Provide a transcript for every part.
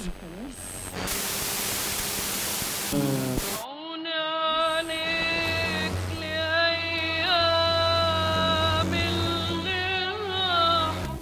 عون عليك لأيام اللي راحوا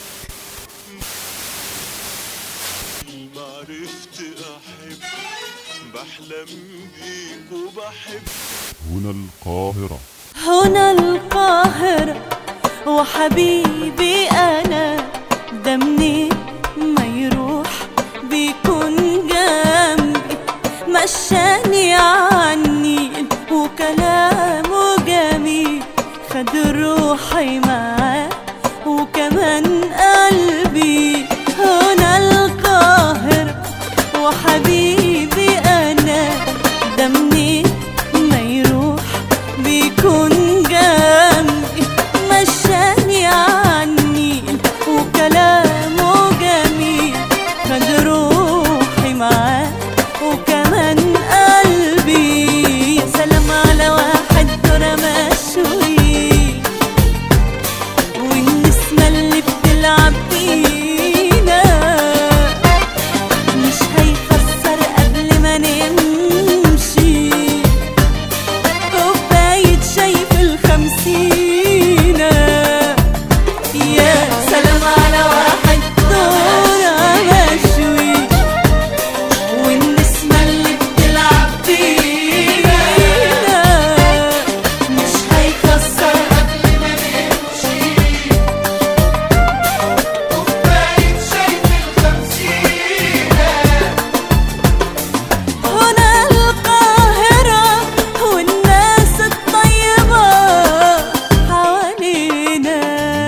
ما عرفت أحب بحلم بيك وبحب هنا القاهرة هنا القاهرة وحبيبي أنا ده منين ما يروح بيكون جنبي مشاني عني وكلامه جميل خد روحي معاه وكمان قلبي هنا القاهرة وحبيبي أنا ده منين ما يروح بيكون جنبي مشاني عني وكلامه جميل خد روحي معاه وكمان قلبي يا سلام على واحد ترى مشوي والنسمة اللي بتلعب بينا مش هيخسر قبل ما نمشي كوباية شاي في الخمسينة يا سلام على واحد دورة مشوي والنسمة اللي بتلعب بينا مش هيخسر قبل ما نمشي كوباية شاي في الخمسينة هنا القاهرة والناس الطيبة حوالينا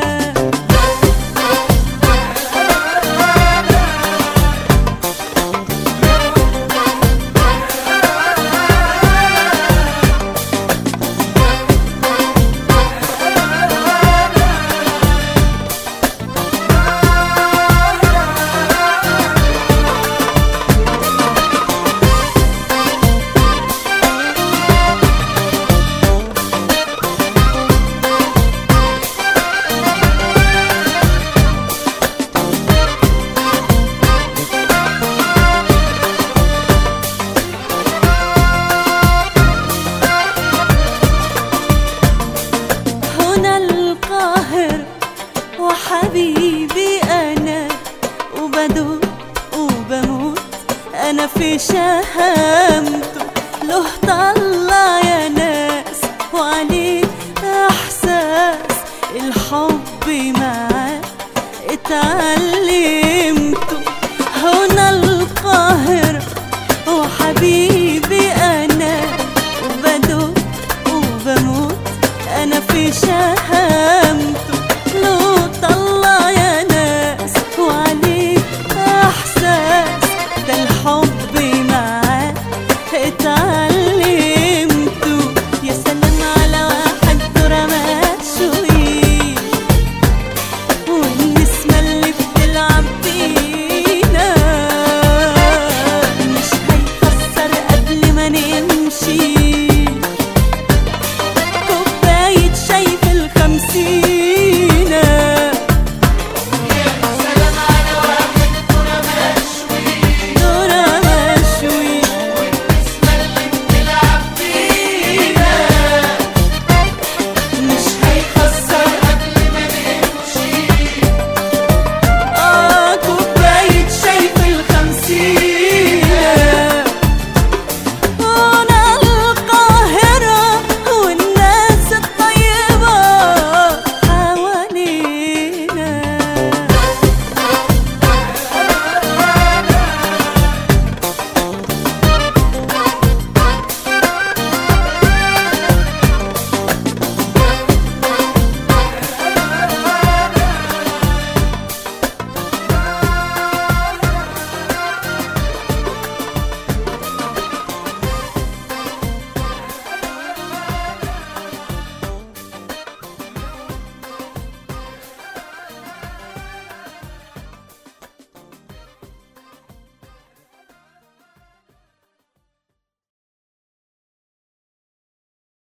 هنا القاهرة وحبيبي أنا وبدوق وبموت أنا في شهامته له طلع يا ناس وعليه إحساس الحب معاه اتعلم